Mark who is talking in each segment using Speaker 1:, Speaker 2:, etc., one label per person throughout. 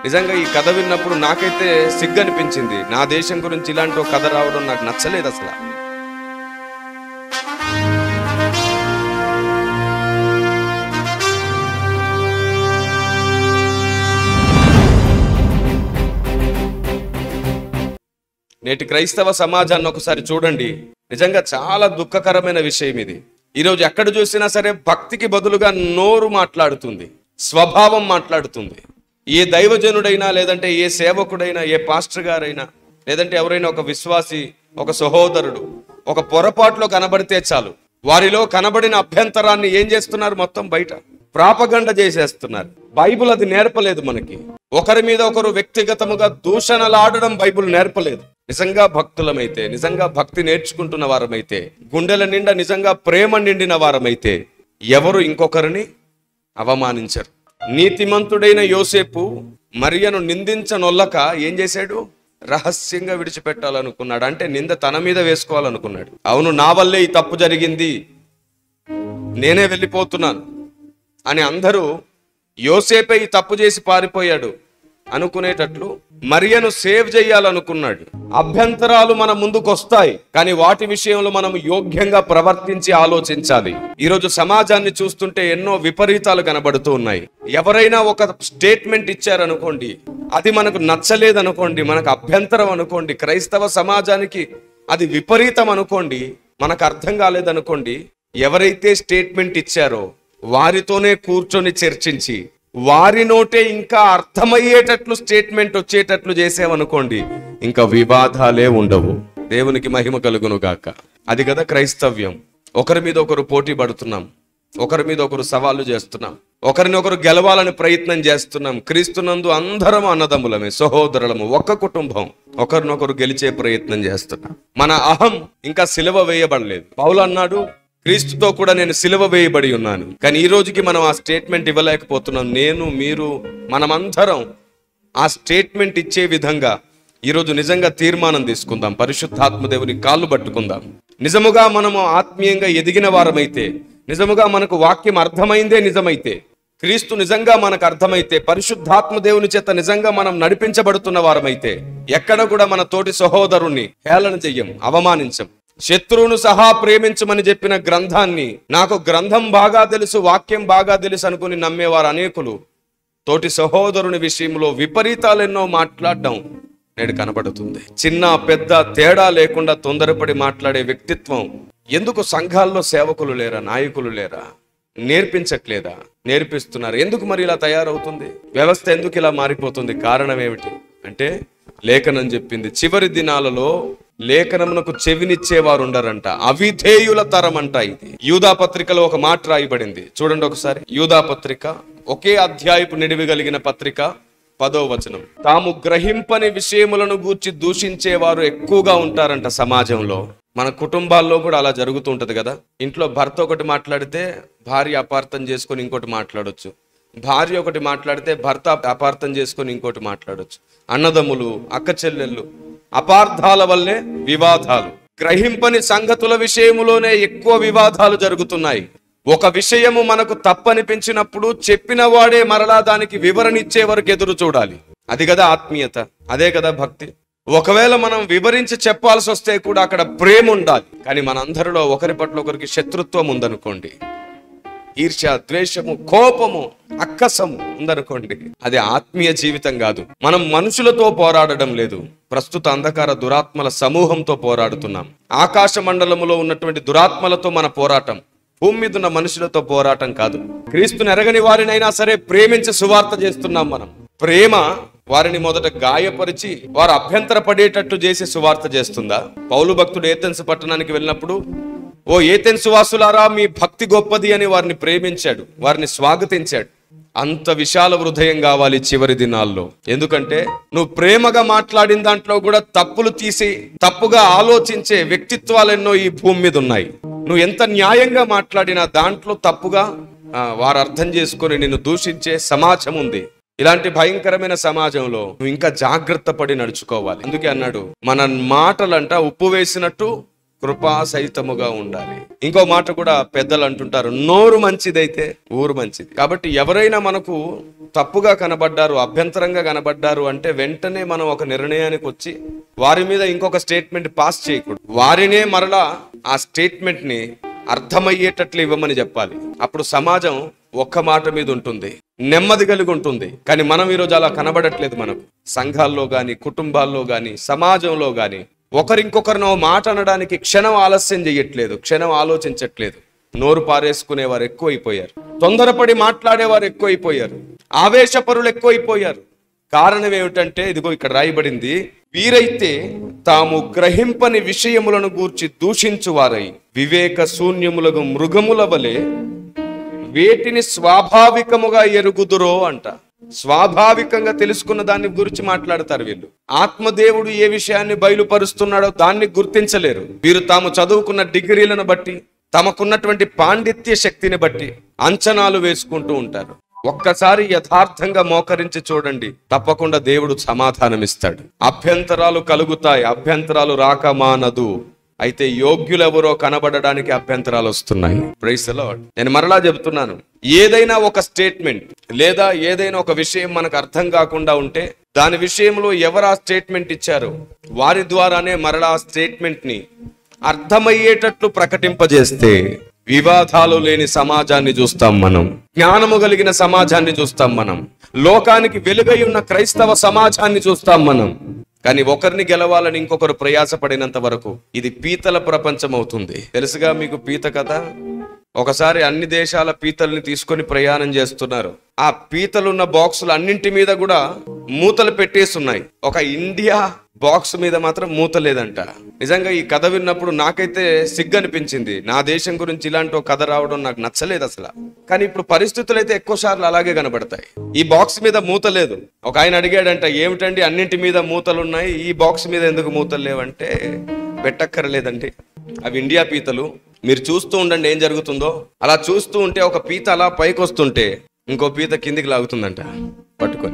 Speaker 1: నిజంగా ఈ కథ విన్నప్పుడు నాకైతే సిగ్గు అనిపించింది నా దేశం గురించి ఇలాంటి ఒక కథ రావడం నాకు నచ్చలేదు అసలు నేటి క్రైస్తవ సమాజాన్ని ఒకసారి చూడండి నిజంగా చాలా దుఃఖకరమైన విషయం ఇది ఈరోజు ఎక్కడ చూసినా సరే భక్తికి బదులుగా నోరు మాట్లాడుతుంది స్వభావం మాట్లాడుతుంది ఏ దైవజనుడైనా లేదంటే ఏ సేవకుడైనా ఏ పాస్టర్ గారైనా లేదంటే ఎవరైనా ఒక విశ్వాసి ఒక సహోదరుడు ఒక పొరపాటులో కనబడితే చాలు వారిలో కనబడిన అభ్యంతరాన్ని ఏం చేస్తున్నారు మొత్తం బయట ప్రాపగండ చేసేస్తున్నారు బైబిల్ అది నేర్పలేదు మనకి ఒకరి మీద ఒకరు వ్యక్తిగతముగా దూషణలాడడం బైబిల్ నేర్పలేదు నిజంగా భక్తులమైతే నిజంగా భక్తి నేర్చుకుంటున్న వారమైతే గుండెల నిండా నిజంగా ప్రేమ నిండిన వారమైతే ఎవరు ఇంకొకరిని అవమానించరు నీతిమంతుడైన యోసేపు మరియను నిందించనొల్లక ఏం చేశాడు రహస్యంగా విడిచిపెట్టాలనుకున్నాడు అంటే నింద తన మీద వేసుకోవాలనుకున్నాడు అవును నా వల్లే ఈ తప్పు జరిగింది నేనే వెళ్ళిపోతున్నాను అని అందరూ యోసేపే ఈ తప్పు చేసి పారిపోయాడు అనుకునేటట్లు మరియను సేవ్ చేయాలనుకున్నాడు అభ్యంతరాలు మన ముందుకు వస్తాయి కానీ వాటి విషయంలో మనం యోగ్యంగా ప్రవర్తించి ఆలోచించాలి ఈరోజు సమాజాన్ని చూస్తుంటే ఎన్నో విపరీతాలు కనబడుతూ ఉన్నాయి ఎవరైనా ఒక స్టేట్మెంట్ ఇచ్చారనుకోండి అది మనకు నచ్చలేదనుకోండి మనకు అభ్యంతరం అనుకోండి క్రైస్తవ సమాజానికి అది విపరీతం అనుకోండి మనకు అర్థం కాలేదనుకోండి ఎవరైతే స్టేట్మెంట్ ఇచ్చారో వారితోనే కూర్చొని చర్చించి వారి నోటే ఇంకా అర్థమయ్యేటట్లు స్టేట్మెంట్ వచ్చేటట్లు చేసామనుకోండి ఇంకా వివాదాలే ఉండవు దేవునికి మహిమ కలుగును గాక అది కదా క్రైస్తవ్యం ఒకరి మీద ఒకరు పోటీ పడుతున్నాం ఒకరి మీద ఒకరు సవాళ్ళు చేస్తున్నాం ఒకరిని ఒకరు గెలవాలని ప్రయత్నం చేస్తున్నాం క్రీస్తునందు అందరం అన్నదమ్ములమే సహోదరులము ఒక్క కుటుంబం ఒకరినొకరు గెలిచే ప్రయత్నం చేస్తున్నాం మన అహం ఇంకా సిలువ వేయబడలేదు పౌలు అన్నాడు క్రీస్తుతో కూడా నేను సిలువ వేయబడి ఉన్నాను కానీ ఈ రోజుకి మనం ఆ స్టేట్మెంట్ ఇవ్వలేకపోతున్నాం నేను మీరు మనమందరం ఆ స్టేట్మెంట్ ఇచ్చే విధంగా ఈరోజు నిజంగా తీర్మానం తీసుకుందాం పరిశుద్ధాత్మ దేవుని కాళ్ళు పట్టుకుందాం నిజముగా మనము ఆత్మీయంగా ఎదిగిన వారమైతే నిజముగా మనకు వాక్యం అర్థమైందే నిజమైతే క్రీస్తు నిజంగా మనకు అర్థమైతే పరిశుద్ధాత్మ దేవుని చేత నిజంగా మనం నడిపించబడుతున్న వారమైతే ఎక్కడ కూడా మన తోటి సహోదరుణ్ణి హేళన చెయ్యం అవమానించం శత్రువును సహా ప్రేమించమని చెప్పిన గ్రంథాన్ని నాకు గ్రంథం బాగా తెలుసు వాక్యం బాగా తెలుసు అనుకుని నమ్మేవారు అనేకులు తోటి సహోదరుని విషయంలో విపరీతాలు ఎన్నో మాట్లాడడం నేడు కనబడుతుంది చిన్న పెద్ద తేడా లేకుండా తొందరపడి మాట్లాడే వ్యక్తిత్వం ఎందుకు సంఘాల్లో సేవకులు లేరా నాయకులు లేరా నేర్పించట్లేదా నేర్పిస్తున్నారు ఎందుకు మరి ఇలా తయారవుతుంది వ్యవస్థ ఎందుకు ఇలా మారిపోతుంది కారణం ఏమిటి అంటే లేఖనం చెప్పింది చివరి దినాలలో లేఖనమునకు చెవినిచ్చేవారు ఉండరంట అవిధేయుల తరం అంట ఇది యూదా పత్రికలో ఒక మాట రాయబడింది చూడండి ఒకసారి యూదా పత్రిక ఒకే అధ్యాయపు నిడివి కలిగిన పత్రిక పదో వచనం తాము గ్రహింపని విషయములను గూర్చి దూషించేవారు ఎక్కువగా ఉంటారంట సమాజంలో మన కుటుంబాల్లో కూడా అలా జరుగుతూ ఉంటది కదా ఇంట్లో భర్త ఒకటి మాట్లాడితే భార్య అపార్థం చేసుకొని ఇంకోటి మాట్లాడొచ్చు భార్య ఒకటి మాట్లాడితే భర్త అపార్థం చేసుకొని ఇంకోటి మాట్లాడొచ్చు అన్నదమ్ములు అక్క చెల్లెళ్ళు అపార్థాల వల్లే వివాదాలు గ్రహింపని సంగతుల విషయములోనే ఎక్కువ వివాదాలు జరుగుతున్నాయి ఒక విషయము మనకు తప్పనిపించినప్పుడు చెప్పిన వాడే మరలా దానికి వివరణ ఇచ్చే వరకు ఎదురు చూడాలి అది కదా ఆత్మీయత అదే కదా భక్తి ఒకవేళ మనం వివరించి చెప్పాల్సి వస్తే కూడా అక్కడ ప్రేమ ఉండాలి కానీ మనందరిలో ఒకరి పట్ల ఒకరికి శత్రుత్వం ఉందనుకోండి ఈర్ష్య ద్వేషము కోపము అక్కసము ఉందనుకోండి అది ఆత్మీయ జీవితం కాదు మనం మనుషులతో పోరాడడం లేదు ప్రస్తుత అంధకార దురాత్మల సమూహంతో పోరాడుతున్నాం ఆకాశ మండలములో ఉన్నటువంటి దురాత్మలతో మన పోరాటం భూమి మీద ఉన్న మనుషులతో పోరాటం కాదు క్రీస్తుని ఎరగని వారినైనా సరే ప్రేమించి సువార్త చేస్తున్నాం మనం ప్రేమ వారిని మొదట గాయపరిచి వారు అభ్యంతర పడేటట్టు చేసి సువార్త చేస్తుందా పౌలు భక్తుడు ఏథెన్స్ పట్టణానికి వెళ్ళినప్పుడు ఓ ఏథెన్స్ వాసులారా మీ భక్తి గొప్పది అని వారిని ప్రేమించాడు వారిని స్వాగతించాడు అంత విశాల హృదయం కావాలి చివరి దినాల్లో ఎందుకంటే నువ్వు ప్రేమగా మాట్లాడిన దాంట్లో కూడా తప్పులు తీసి తప్పుగా ఆలోచించే వ్యక్తిత్వాలు ఎన్నో ఈ భూమి మీద ఉన్నాయి నువ్వు ఎంత న్యాయంగా మాట్లాడినా దాంట్లో తప్పుగా ఆ, వారు అర్థం చేసుకొని నిన్ను దూషించే సమాజం ఉంది ఇలాంటి భయంకరమైన సమాజంలో నువ్వు ఇంకా జాగ్రత్త పడి నడుచుకోవాలి అందుకే అన్నాడు మన మాటలంట ఉప్పు వేసినట్టు కృపా సహితముగా ఉండాలి ఇంకో మాట కూడా పెద్దలు అంటుంటారు నోరు మంచిదైతే ఊరు మంచిది కాబట్టి ఎవరైనా మనకు తప్పుగా కనబడ్డారు అభ్యంతరంగా కనబడ్డారు అంటే వెంటనే మనం ఒక నిర్ణయానికి వచ్చి వారి మీద ఇంకొక స్టేట్మెంట్ పాస్ చేయకూడదు వారినే మరలా ఆ స్టేట్మెంట్ ని అర్థమయ్యేటట్లు ఇవ్వమని చెప్పాలి అప్పుడు సమాజం ఒక్క మాట మీద ఉంటుంది నెమ్మది కలిగి ఉంటుంది కానీ మనం ఈరోజు అలా కనబడట్లేదు మనకు సంఘాల్లో గాని కుటుంబాల్లో గాని సమాజంలో గాని ఒకరింకొకరినో మాట అనడానికి క్షణం ఆలస్యం చేయట్లేదు క్షణం ఆలోచించట్లేదు నోరు పారేసుకునేవారు ఎక్కువైపోయారు తొందరపడి మాట్లాడేవారు ఎక్కువైపోయారు ఆవేశపరులు ఎక్కువైపోయారు కారణం ఏమిటంటే ఇదిగో ఇక్కడ రాయబడింది వీరైతే తాము గ్రహింపని విషయములను గూర్చి దూషించువారై వివేక శూన్యములకు మృగముల వలె వేటిని స్వాభావికముగా ఎరుగుదురో అంట స్వాభావికంగా తెలుసుకున్న దాన్ని గురించి మాట్లాడతారు వీళ్ళు ఆత్మదేవుడు ఏ విషయాన్ని బయలుపరుస్తున్నాడో దాన్ని గుర్తించలేరు వీరు తాము చదువుకున్న డిగ్రీలను బట్టి తమకున్నటువంటి పాండిత్య శక్తిని బట్టి అంచనాలు వేసుకుంటూ ఉంటారు ఒక్కసారి యథార్థంగా మోకరించి చూడండి తప్పకుండా దేవుడు సమాధానమిస్తాడు అభ్యంతరాలు కలుగుతాయి అభ్యంతరాలు రాక మానదు అయితే యోగ్యులెవరో కనబడడానికి అభ్యంతరాలు వస్తున్నాయి ప్రైస్ లార్డ్ నేను మరలా చెబుతున్నాను ఏదైనా ఒక స్టేట్మెంట్ లేదా ఏదైనా ఒక విషయం మనకు అర్థం కాకుండా ఉంటే దాని విషయంలో ఎవరు ఆ స్టేట్మెంట్ ఇచ్చారో వారి ద్వారానే మరలా ఆ స్టేట్మెంట్ ని అర్థమయ్యేటట్లు ప్రకటింపజేస్తే వివాదాలు లేని సమాజాన్ని చూస్తాం మనం జ్ఞానము కలిగిన సమాజాన్ని చూస్తాం మనం లోకానికి వెలుగై ఉన్న క్రైస్తవ సమాజాన్ని చూస్తాం మనం కానీ ఒకరిని గెలవాలని ఇంకొకరు ప్రయాసపడినంత వరకు ఇది పీతల ప్రపంచం అవుతుంది తెలుసుగా మీకు పీత కథ ఒకసారి అన్ని దేశాల పీతల్ని తీసుకొని ప్రయాణం చేస్తున్నారు ఆ పీతలున్న బాక్సులు అన్నింటి మీద కూడా మూతలు పెట్టేసి ఉన్నాయి ఒక ఇండియా బాక్స్ మీద మాత్రం మూత లేదంట నిజంగా ఈ కథ విన్నప్పుడు నాకైతే సిగ్గు అనిపించింది నా దేశం గురించి ఇలాంటి ఒక కథ రావడం నాకు నచ్చలేదు అసలు కానీ ఇప్పుడు పరిస్థితులు అయితే ఎక్కువ సార్లు అలాగే కనబడతాయి ఈ బాక్స్ మీద మూత లేదు ఒక ఆయన అడిగాడంట ఏమిటండి అన్నింటి మీద మూతలు ఉన్నాయి ఈ బాక్స్ మీద ఎందుకు మూతలు లేవంటే పెట్టక్కర్లేదండి అవి ఇండియా పీతలు మీరు చూస్తూ ఉండండి ఏం జరుగుతుందో అలా చూస్తూ ఉంటే ఒక పీత అలా పైకి వస్తుంటే ఇంకో పీత కిందికి లాగుతుందంట పట్టుకొని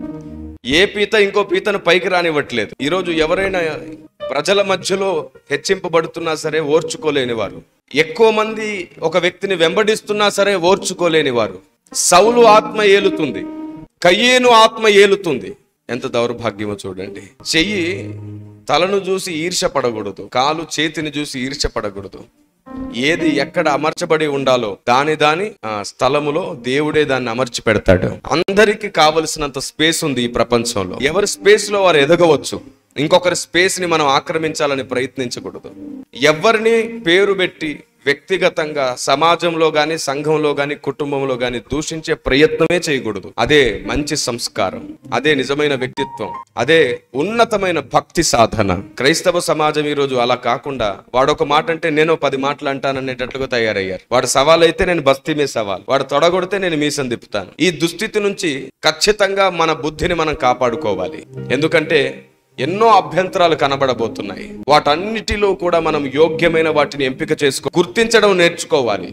Speaker 1: ఏ పీత ఇంకో పీతను పైకి రానివ్వట్లేదు ఈరోజు ఎవరైనా ప్రజల మధ్యలో హెచ్చింపబడుతున్నా సరే ఓర్చుకోలేని వారు ఎక్కువ మంది ఒక వ్యక్తిని వెంబడిస్తున్నా సరే ఓర్చుకోలేని వారు సౌలు ఆత్మ ఏలుతుంది కయ్యేను ఆత్మ ఏలుతుంది ఎంత దౌర్భాగ్యమో చూడండి చెయ్యి తలను చూసి ఈర్ష్య పడకూడదు కాలు చేతిని చూసి ఈర్ష్య పడకూడదు ఏది ఎక్కడ అమర్చబడి ఉండాలో దాని దాని ఆ, స్థలములో దేవుడే దాన్ని అమర్చి పెడతాడు అందరికి కావలసినంత స్పేస్ ఉంది ఈ ప్రపంచంలో ఎవరి స్పేస్ లో వారు ఎదగవచ్చు ఇంకొకరి స్పేస్ ని మనం ఆక్రమించాలని ప్రయత్నించకూడదు ఎవరిని పేరు పెట్టి వ్యక్తిగతంగా సమాజంలో గాని సంఘంలో గాని కుటుంబంలో గాని దూషించే ప్రయత్నమే చేయకూడదు అదే మంచి సంస్కారం అదే నిజమైన వ్యక్తిత్వం అదే ఉన్నతమైన భక్తి సాధన క్రైస్తవ సమాజం ఈ రోజు అలా కాకుండా వాడొక మాట అంటే నేను పది మాటలు అంటాననేటట్లుగా తయారయ్యారు వాడు సవాల్ అయితే నేను బస్తీ మీద సవాల్ వాడు తొడగొడితే నేను మీసం తిప్పుతాను ఈ దుస్థితి నుంచి ఖచ్చితంగా మన బుద్ధిని మనం కాపాడుకోవాలి ఎందుకంటే ఎన్నో అభ్యంతరాలు కనబడబోతున్నాయి వాటన్నిటిలో కూడా మనం యోగ్యమైన వాటిని ఎంపిక చేసుకో గుర్తించడం నేర్చుకోవాలి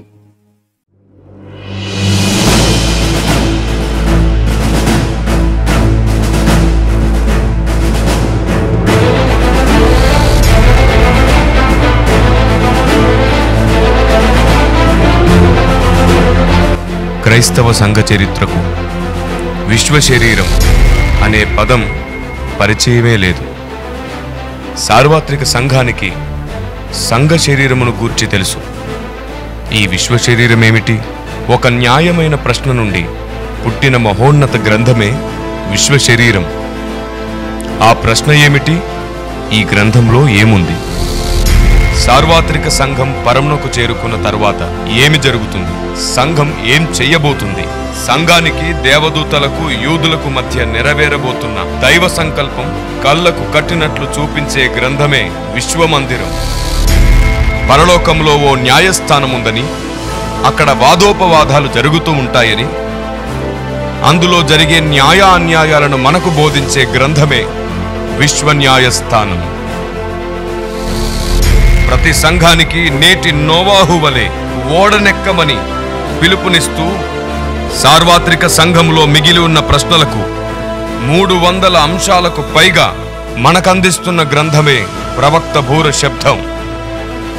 Speaker 2: క్రైస్తవ సంఘ చరిత్రకు విశ్వ శరీరం అనే పదం పరిచయమే లేదు సార్వత్రిక సంఘానికి సంఘ శరీరమును గూర్చి తెలుసు ఈ విశ్వ శరీరం ఏమిటి ఒక న్యాయమైన ప్రశ్న నుండి పుట్టిన మహోన్నత గ్రంథమే విశ్వ శరీరం ఆ ప్రశ్న ఏమిటి ఈ గ్రంథంలో ఏముంది సార్వత్రిక సంఘం పరమునకు చేరుకున్న తర్వాత ఏమి జరుగుతుంది సంఘం ఏం చెయ్యబోతుంది సంఘానికి దేవదూతలకు యూదులకు మధ్య నెరవేరబోతున్న దైవ సంకల్పం కళ్ళకు కట్టినట్లు చూపించే గ్రంథమే విశ్వమందిరం పరలోకంలో ఓ న్యాయస్థానం ఉందని అక్కడ వాదోపవాదాలు జరుగుతూ ఉంటాయని అందులో జరిగే న్యాయ అన్యాయాలను మనకు బోధించే గ్రంథమే విశ్వ న్యాయస్థానం ప్రతి సంఘానికి నేటి నోవాహు వలె ఓడనెక్కమని పిలుపునిస్తూ సార్వత్రిక సంఘంలో మిగిలి ఉన్న ప్రశ్నలకు మూడు వందల అంశాలకు పైగా మనకందిస్తున్న గ్రంథమే ప్రవక్త భూర శబ్దం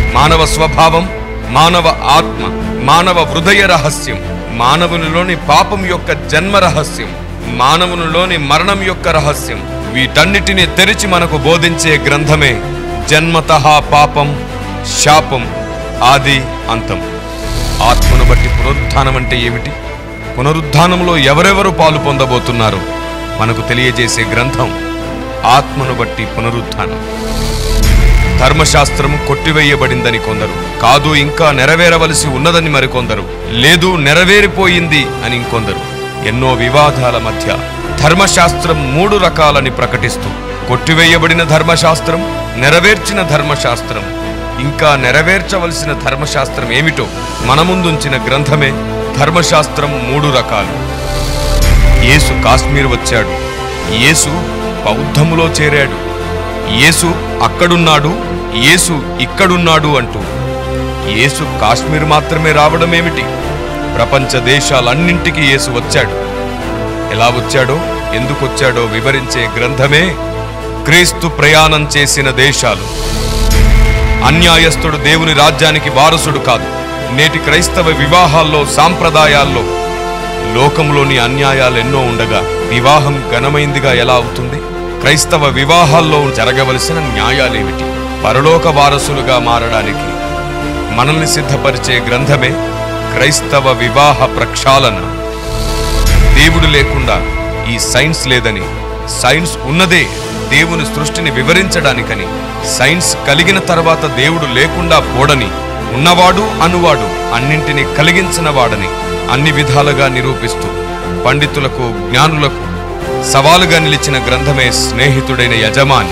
Speaker 2: మానవ స్వభావం మానవ ఆత్మ మానవ హృదయ రహస్యం మానవునిలోని పాపం యొక్క జన్మ రహస్యం మానవునిలోని మరణం యొక్క రహస్యం వీటన్నిటిని తెరిచి మనకు బోధించే గ్రంథమే జన్మతః పాపం శాపం ఆది అంతం ఆత్మను బట్టి పునరుత్థానం అంటే ఏమిటి పునరుత్థానంలో ఎవరెవరు పాలు పొందబోతున్నారు మనకు తెలియజేసే గ్రంథం ఆత్మను బట్టి పునరుత్థానం ధర్మశాస్త్రము కొట్టివేయబడిందని కొందరు కాదు ఇంకా నెరవేరవలసి ఉన్నదని మరికొందరు లేదు నెరవేరిపోయింది అని ఇంకొందరు ఎన్నో వివాదాల మధ్య ధర్మశాస్త్రం మూడు రకాలని ప్రకటిస్తూ కొట్టివేయబడిన ధర్మశాస్త్రం నెరవేర్చిన ధర్మశాస్త్రం ఇంకా నెరవేర్చవలసిన ధర్మశాస్త్రం ఏమిటో మన ముందుంచిన గ్రంథమే ధర్మశాస్త్రం మూడు రకాలు యేసు కాశ్మీర్ వచ్చాడు యేసు బౌద్ధములో చేరాడు యేసు అక్కడున్నాడు యేసు ఇక్కడున్నాడు అంటూ యేసు కాశ్మీర్ మాత్రమే రావడమేమిటి ప్రపంచ దేశాలన్నింటికీ యేసు వచ్చాడు ఎలా వచ్చాడో ఎందుకు వచ్చాడో వివరించే గ్రంథమే క్రీస్తు ప్రయాణం చేసిన దేశాలు అన్యాయస్తుడు దేవుని రాజ్యానికి వారసుడు కాదు నేటి క్రైస్తవ వివాహాల్లో సాంప్రదాయాల్లో లోకంలోని అన్యాయాలు ఎన్నో ఉండగా వివాహం ఘనమైందిగా ఎలా అవుతుంది క్రైస్తవ వివాహాల్లో జరగవలసిన న్యాయాలేమిటి పరలోక వారసులుగా మారడానికి మనల్ని సిద్ధపరిచే గ్రంథమే క్రైస్తవ వివాహ ప్రక్షాళన దేవుడు లేకుండా ఈ సైన్స్ లేదని సైన్స్ ఉన్నదే దేవుని సృష్టిని వివరించడానికని సైన్స్ కలిగిన తర్వాత దేవుడు లేకుండా పోడని ఉన్నవాడు అనువాడు అన్నింటినీ కలిగించిన వాడని అన్ని విధాలుగా నిరూపిస్తూ పండితులకు జ్ఞానులకు సవాలుగా నిలిచిన గ్రంథమే స్నేహితుడైన యజమాని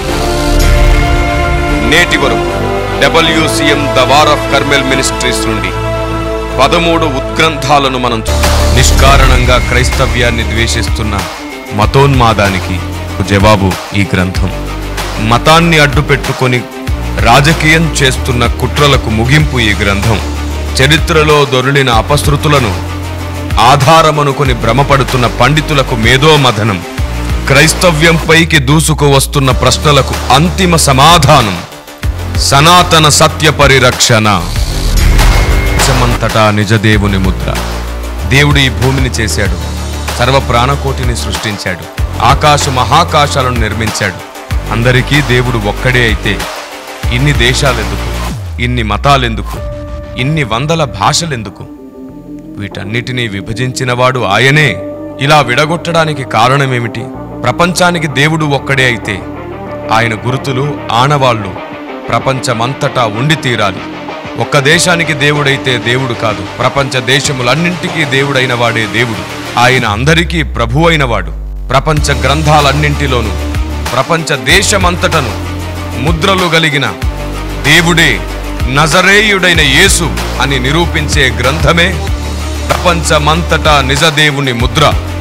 Speaker 2: నేటి వరకు WCM the war of Carmel ministries నుండి పదమూడు ఉత్గ్రంథాలను మనం చూ- నిష్కారణంగా క్రైస్తవ్యాన్ని ద్వేషిస్తున్న మతోన్మాదానికి జవాబు ఈ గ్రంథం మతాన్ని అడ్డుపెట్టుకొని రాజకీయం చేస్తున్న కుట్రలకు ముగింపు ఈ గ్రంథం చరిత్రలో దొరిలిన అపశృతులను ఆధారమనుకొని భ్రమపడుతున్న పండితులకు మేధోమథనం క్రైస్తవ్యంపైకి దూసుకు వస్తున్న ప్రశ్నలకు అంతిమ సమాధానం సనాతన సత్య పరిరక్షణ దేశమంతటా నిజదేవుని ముద్ర దేవుడు ఈ భూమిని చేశాడు సర్వ ప్రాణకోటిని సృష్టించాడు ఆకాశ మహాకాశాలను నిర్మించాడు అందరికీ దేవుడు ఒక్కడే అయితే ఇన్ని దేశాలెందుకు ఇన్ని మతాలెందుకు ఇన్ని వందల భాషలెందుకు వీటన్నిటినీ విభజించినవాడు ఆయనే ఇలా విడగొట్టడానికి కారణమేమిటి ప్రపంచానికి దేవుడు ఒక్కడే అయితే ఆయన గురుతులు ఆనవాళ్లు ప్రపంచమంతటా ఉండి తీరాలి ఒక్క దేశానికి దేవుడైతే దేవుడు కాదు ప్రపంచ దేశములన్నింటికీ దేవుడైన వాడే దేవుడు ఆయన అందరికీ ప్రభు అయినవాడు ప్రపంచ గ్రంథాలన్నింటిలోనూ ప్రపంచ దేశమంతటను ముద్రలు కలిగిన దేవుడే నజరేయుడైన యేసు అని నిరూపించే గ్రంథమే ప్రపంచమంతటా నిజదేవుని ముద్ర